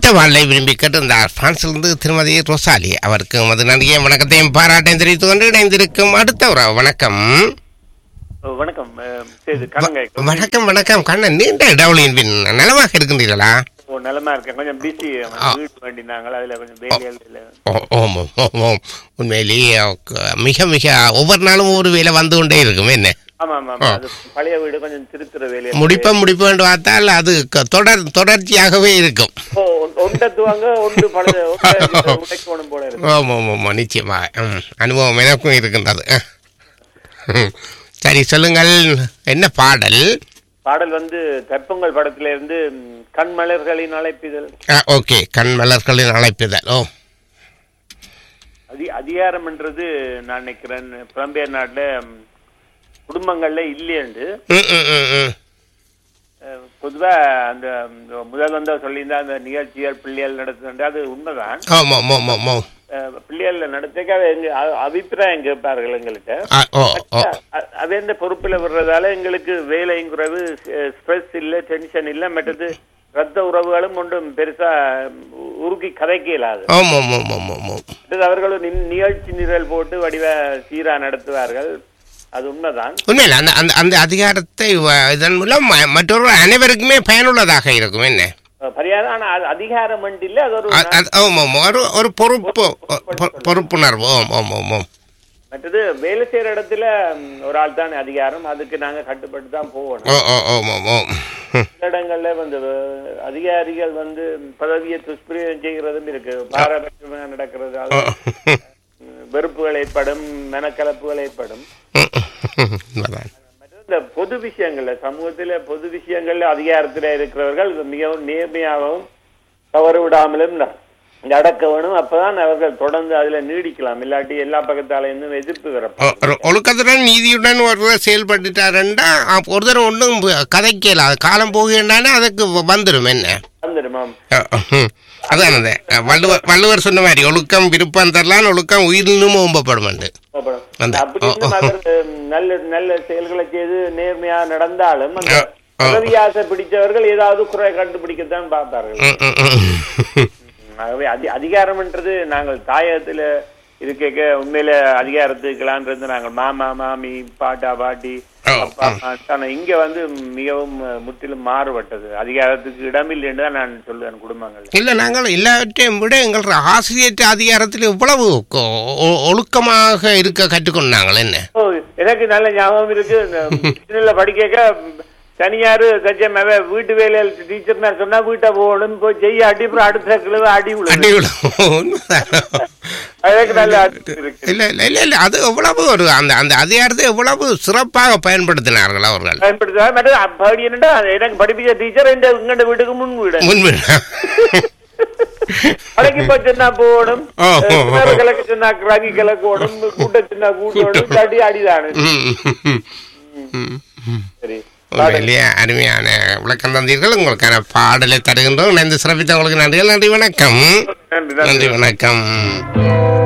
அடுத்த வாழ்லை விரும்பி கேட்டிருந்தார் பிரான்சிலிருந்து திருமதி ரோசாலி அவருக்கு மது நன்றியை வணக்கத்தையும் பாராட்டையும் தெரிவித்துக் கொண்டு இணைந்திருக்கும் அடுத்த ஒரு வணக்கம் வணக்கம் அஹ், சரி கண்ணங்க வணக்கம் வணக்கம் கண்ணன் நீண்ட இடவழியின் பின் நலமாக இருக்கின்றீர்களா ஓ நிலமா இருக்கேன் கொஞ்சம் பிஸி வீட்டு வேண்டினாங்களா அதுல கொஞ்சம் வேலைகள் இல்ல ஓ- ஓம் ஓம், ஓம் ஓம் உண்மையிலேயே க- மிக மிக ஒவ்வொரு நாளும் ஒரு வேலை வந்து கொண்டே இருக்கும் என்ன ஆமா ஆமா ஆமா. அது பழைய வீடு கொஞ்சம் திருத்துற வேலையை முடிப்ப முடிப்ப என்று பார்த்தால் அது க- தொடர் தொடர்ச்சியாகவே இருக்கும் ஓ ஒண்டத்துவாங்க ஒன்று பழைய உடைக்கணும் போல இருக்கு ஆமாம் ஆமாம் ஆமாம் நிச்சயமாக ம் அனுபவம் எனக்கும் இருக்கின்றது அஹ். ம். சரி சொல்லுங்கள் என்ன பாடல் பாடல் வந்து கற்பங்கள் படத்துல இருந்து ம், கண்மலர்களின் அழைப்பிதழ் ஆ, ஓகே கண் மலர்களின் அழைப்புதல் ஓ அதி அதிகாரம்ன்றது நான் நினைக்கிறேன் புலம்பெயர் நாட்டுல ம், குடும்பங்கள்ல இல்லையண்டு ம் ம் ம் ம் அஹ், பொதுவா அந்த ம், முதல் வந்த சொல்லியிருந்தா அந்த நிகழ்ச்சிகள் பிள்ளைகள் நடத்துகின்ற அது உண்மைதான் ஆமாம் ஆமாம் ஆமாம் அஹ், பிள்ளைகள் நடத்துக்காக எங்க அ- அபிப்பிராயம் கேட்பார்கள் எங்கள்கிட்ட ஆ, ஓ ஓ அ- அது எந்த பொறுப்புல வர்றதால எங்களுக்கு வேலையும் குறைவு ஸ்ட்ரெஸ் இல்ல டென்ஷன் இல்ல மற்றது ரத்த உறவுகளும் ஒன்றும் பெருசா உ- உருக்கி கதைக்க இயலாது ஆமாம் ஆமாம் ஆமாம் ஆமாம் மற்றது அவர்களும் நின்- நிகழ்ச்சி நிரல் போட்டு வடிவ சீரா நடத்துவார்கள் அது உண்மைதான் உண்மையில் அந்த அந்த அந்த அதிகாரத்தை வ- இதன் மூலம் ம- மற்றொரு அனைவருக்குமே பயனுள்ளதாக இருக்கும் என்ன அஹ், பரிகாரம் ஆனா அது அதிகாரம் மட்டும் இல்ல அது ஒரு அ- அது- ஆமாம் ஆமாம் ஒரு ஒரு பொறுப்பு பொ- பொறுப்புணர்வு ஓம் ஓம் ஓம் ஓம் மற்றது வேலை செய்யற இடத்துல ம், ஒரு ஆள் தான் அதிகாரம் அதுக்கு நாங்க கட்டுப்பட்டு தான் போகணும் ஓ ஓ ஓம் ஓம் ஓம் ம். சில இடங்கள்ல வந்து அஹ், அதிகாரிகள் வந்து பதவியை துஷ்பிரயோகம் செய்கிறதும் இருக்கு பாரபட்சமாக நடக்கிறதால ஓ. உம், வெறுப்புகள் ஏற்படும் மனக்கலப்புகள் ஏற்படும் உண்மைதான். மற்றது இந்த பொது விஷயங்கள்ல சமூகத்துல பொது விஷயங்கள்ல அதிகாரத்துல இருக்கிறவர்கள் மிகவும் நேர்மையாகவும் தவறு விடாமலும் ந- நடக்க வேணும் அப்பதான் அவர்கள் தொடர்ந்து அதுல நீடிக்கலாம் இல்லாட்டி எல்லா பக்கத்தால இருந்தும் எதிர்ப்பு ஒ- வரப்படும் ஒரு ஒழுக்கத்துடன் நீதியுடன் ஒருவர் செயல்பட்டுட்டாருண்டா அப்ப ஒருத்தர் ஒன்றும் கதைக்கல அது காலம் போகின்றானே அதுக்கு வ- வந்துடும் என்ன வந்துடுமாம் அஹ், ம். அதான் அது வள்ளுவர் வள்ளுவர் சொன்ன மாதிரி ஒழுக்கம் விருப்பம் தரலாம் ஒழுக்கம் உயிரினும் ஓம்பப்படும் அந்த அப்படி ஓ, இருந்தும் ஓ. அவர் உம், நல்ல நல்ல செயல்களை செய்து நேர்மையா நடந்தாலும் அந்த ஆ, ஆ. பதவி ஆசை பிடிச்சவர்கள் ஏதாவது குறை கண்டுபிடிக்கத்தான் பார்ப்பார்கள் ம், ம், ம். உம், ஆகவே அதி அதிகாரம்ன்றது நாங்கள் தாயகத்துல இருக்க உண்மையில அதிகாரத்துக்கலான்றது நாங்கள் மாமா மாமி பாட்டா பாட்டி ஓ, அப்பா அம்மா, ஆனா இங்க வந்து மிகவும் முற்றிலும் மாறுபட்டது அதிகாரத்துக்கு இடமில்லைன்னு தான் நான் சொல்லுவேன் குடும்பங்கள் இல்ல நாங்கள் எல்லாவற்றையும் விட எங்கள் ஆசிரியர் அதிகாரத்தில் இவ்வளவு கொ- ஒ- ஒழுக்கமாக இருக்க கற்றுக்கொண்டாங்கள் என்ன ஓ எனக்கு நல்ல ஞாபகம் இருக்கு இந்த படிக்க தனியாரு சஜ்ஜம் வீட்டு வேலையில் டீச்சர் சொன்னா வீட்டை போகணும் போய் செய்ய அடி அப்புறம் அடுத்த கிழமை அடி அடி விழுது விழும். உண்மைதான். எனக்கு நல்ல அறிவு இருக்கு இல்ல இல்ல இல்ல இல்ல அது எவ்வளவு ஒரு அந்த அந்த அதிகாரத்தை எவ்வளவு சிறப்பாக பயன்படுத்தினார்கள் அவர்கள் பயன்படுத்தா மற்ற அப்படி என்னடா எனக்கு படிப்பிச்ச டீச்சர் இந்த இங்கண்ட வீட்டுக்கு முன் வீடு முன்பு கலைக்கு போய் சொன்னா போகணும் ஓ, ஓ, ஓ. கிணறு கிழக்கு சொன்னா கிராங்கி கிழக்கு ஓடும் கூட்ட சின்ன கூட்டோடும் இல்லாட்டி அடிதானு ம், ம், ம், ம். சரி உண்மையிலேயே அருமையான விளக்கம் தந்தீர்கள் உங்களுக்கான பாடலை தருகின்றோம் இணைந்து சிறப்பித்தவங்களுக்கு நன்றிகள் நன்றி வணக்கம் நன்றி நன்றி வணக்கம்